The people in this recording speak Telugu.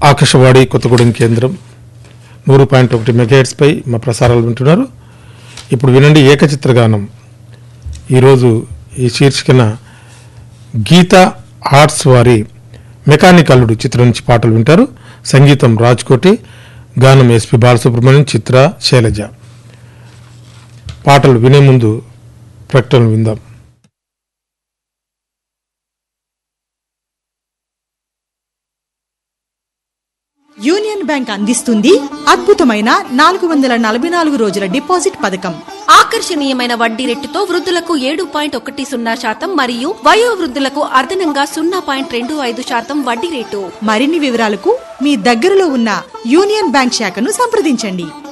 ఆకాశవాణి కొత్తగూడెం కేంద్రం నూరు పాయింట్ ఒకటి మెగాహెట్స్పై మా ప్రసారాలు వింటున్నారు ఇప్పుడు వినండి ఏకచిత్రగానం ఈరోజు ఈ శీర్షికన గీత ఆర్ట్స్ వారి మెకానిక్ అల్లుడు చిత్రం నుంచి పాటలు వింటారు సంగీతం రాజ్కోటి గానం ఎస్పి బాలసుబ్రహ్మణ్యం చిత్ర శైలజ పాటలు వినే ముందు ప్రకటనలు విందాం యూనియన్ బ్యాంక్ అందిస్తుంది అద్భుతమైన నాలుగు వందల నలభై నాలుగు రోజుల డిపాజిట్ పథకం ఆకర్షణీయమైన వడ్డీ రేటుతో వృద్ధులకు ఏడు పాయింట్ ఒకటి సున్నా శాతం మరియు వయో వృద్ధులకు అదనంగా సున్నా పాయింట్ రెండు ఐదు శాతం వడ్డీ రేటు మరిన్ని వివరాలకు మీ దగ్గరలో ఉన్న యూనియన్ బ్యాంక్ శాఖను సంప్రదించండి